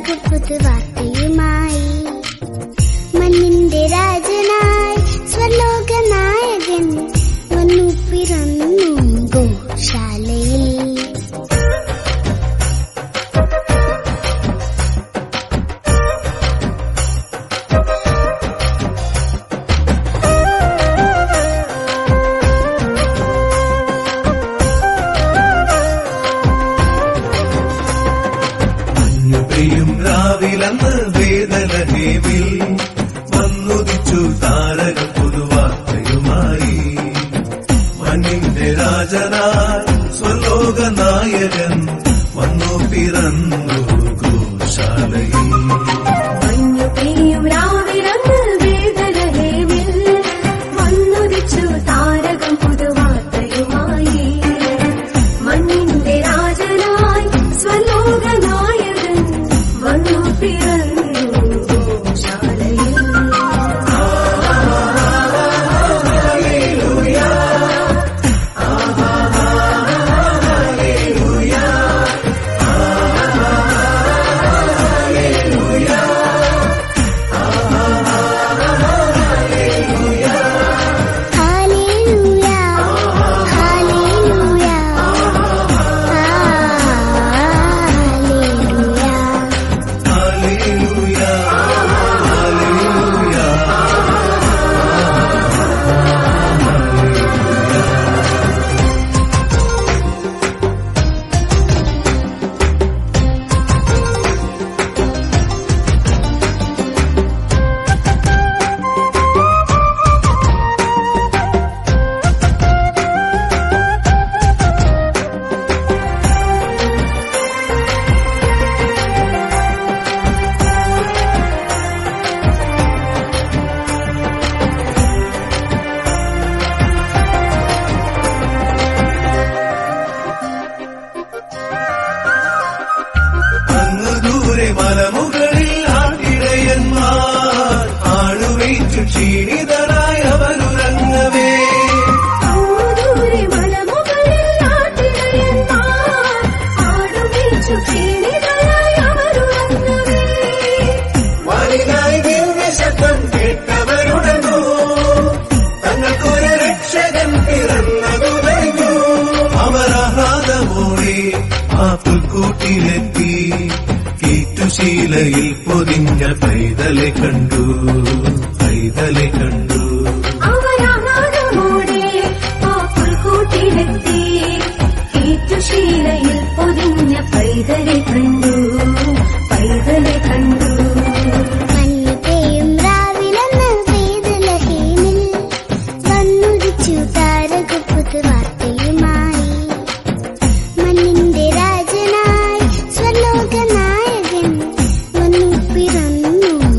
താരക പുതുവാർത്തയുമായി മണ്ണിന്റെ രാജനായി സ്വർലോക നായകൻ വന്നു പിറന്നു ഗോശാലയിൽ മഞ്ഞു പെയ്യും രാവിലന്ന് വേദനഹേമിൽ വന്നുദിച്ചു താരക പുതുവാർത്തയുമായി മണ്ണിന്റെ രാജനായി സ്വലോക നായകൻ വന്നു പിറന്നു ഗോശാലയിൽ മഞ്ഞു പെയ്യും രാവിലന്ന് വേദനഹേമിൽ വന്നുദിച്ചു താരകം പുതുവാർത്തയുമായി മണ്ണിന്റെ രാജനായി സ്വലോക നായകൻ വന്നു പിറന്നു ഗോശാലയിൽ ഹല്ലേലൂയ ഹല്ലേലൂയ ഹല്ലേലൂയ ഹല്ലേലൂയ ഹല്ലേലൂയ അങ്ങ് ദൂരെ മലമുകളിൽ ആട്ടിടയന്മാർ ആടുവയിച്ചു ക്ഷീണിതരായ അവരുറങ്ങവേ ദൂരെ മലമുകളിൽ ആട്ടിടയന്മാർ ആടുമേച്ചു ക്ഷീണിതരായി അവരുറങ്ങവേ വാലിനായി ദിവ്യശബ്ദം കേട്ടവരുടനു തങ്ങൾക്കൊരു രക്ഷകൻ പിറന്നതു കഴിഞ്ഞു അവർ ആഹ്ലാദമോടെ ആ പുൽക്കൂട്ടിലെത്തി കീറ്റുശീലയിൽ പൊതിഞ്ഞ പൈതലെ കണ്ടു പൈതലെ കണ്ടു അവരാഹ്ലാദമോടെ ആ പുൽക്കൂട്ടിലെത്തി ഏറ്റുശീലയിൽ പൊതിഞ്ഞ പൈതലെ കണ്ടു പൈതലെ കണ്ടു മഞ്ഞു പെയ്യും രാവിലെന്ന് വേദലഹീനിൽ വന്നുദിച്ചു താരക പുതുവാർത്തയുമായി മണ്ണിന്റെ രാജനായി സ്വർലോക നായകൻ വന്നു പിറന്നു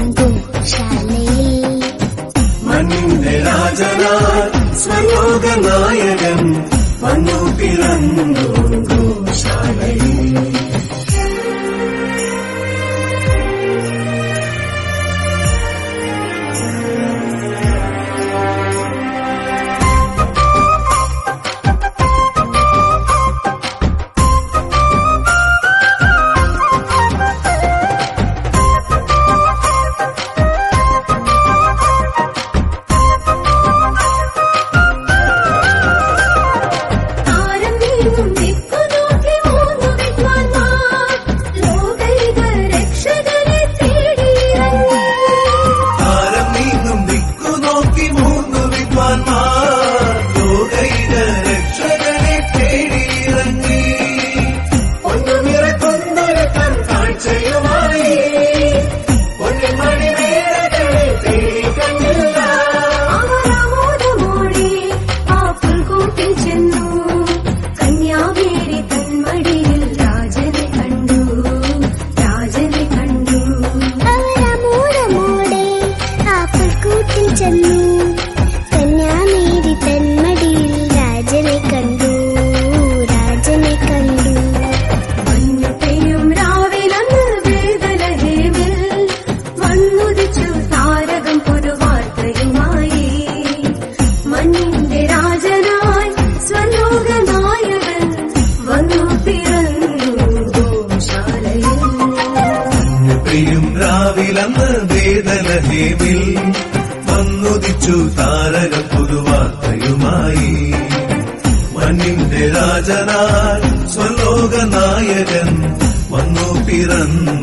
ഗോശാലയിൽ മണ്ണിന്റെ രാജനായി സ്വലോക നായകൻ വന്നു പിറന്നു ഗോശാലയിൽ താരം നീങ്ങും ദിക്കു നോക്കി മൂന്നു വിദ്വാൻ രാവിലെന്ന് വേദലഹേമിൽ വന്നുദിച്ചു താരകം പുതുവാർത്തയുമായി മണ്ണിന്റെ രാജനായി സ്വലോക നായകൻ വന്നു പിറന്നു